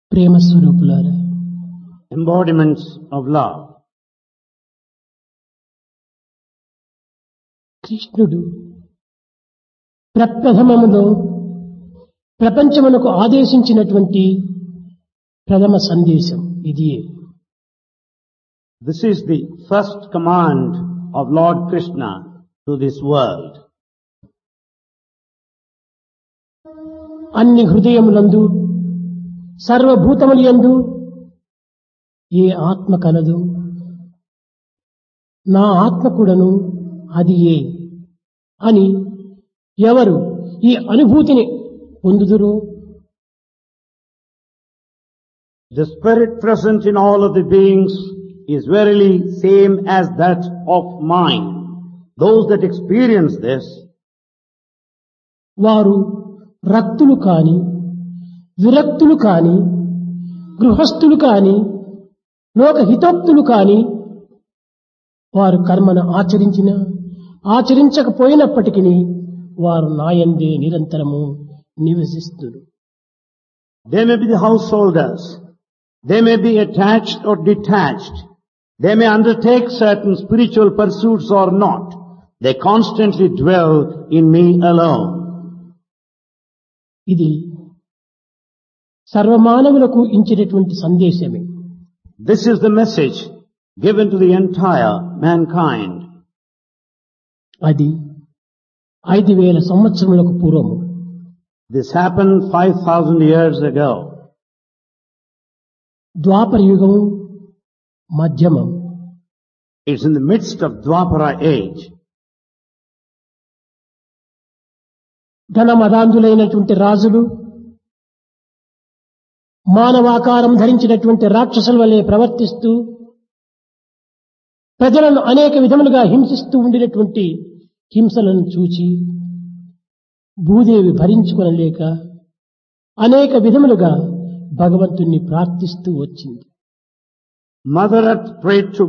ప్రేమ స్వరూపులారా embodiments of love. కృష్ణుడు ప్రప్రథమములో ప్రపంచమునకు ఆదేశించినటువంటి ప్రథమ సందేశం ఇదియే This is the first command of Lord Krishna to this world. అన్ని హృదయములందు సర్వభూతములందు ఏ ఆత్మ కలదు నా ఆత్మ కూడాను అది ఏ అని ఎవరు ఈ అనుభూతిని పొందుదురో The spirit present in all of the beings is verily same as that of mind. Those that experience this వారు రక్తులు కాని విరక్తులు కాని గృహస్థులు కాని లోకహితోక్తులు కాని వారు కర్మను ఆచరించిన ఆచరించకపోయినప్పటికీ వారు నాయందే నిరంతరము నివసిస్తున్నారు They may be the householders. They may be attached or detached. They may undertake certain spiritual pursuits or not. They constantly dwell in me alone. ఇది సర్వమానవులకు ఇచ్చినటువంటి సందేశమే This is the message given to the entire mankind. అది ఐదు వేల సంవత్సరములకు పూర్వము This happened 5,000 years ago. ద్వాపర యుగము మధ్యమం It's in the midst of Dwapara age. ఘనమదాంధులైనటువంటి రాజులు మానవాకారం ధరించినటువంటి రాక్షసుల వలె ప్రవర్తిస్తూ ప్రజలను అనేక విధములుగా హింసిస్తూ ఉండినటువంటి హింసలను చూచి భూదేవి భరించుకొనలేక అనేక విధములుగా భగవంతుణ్ణి ప్రార్థిస్తూ వచ్చింది Mother Earth prayed to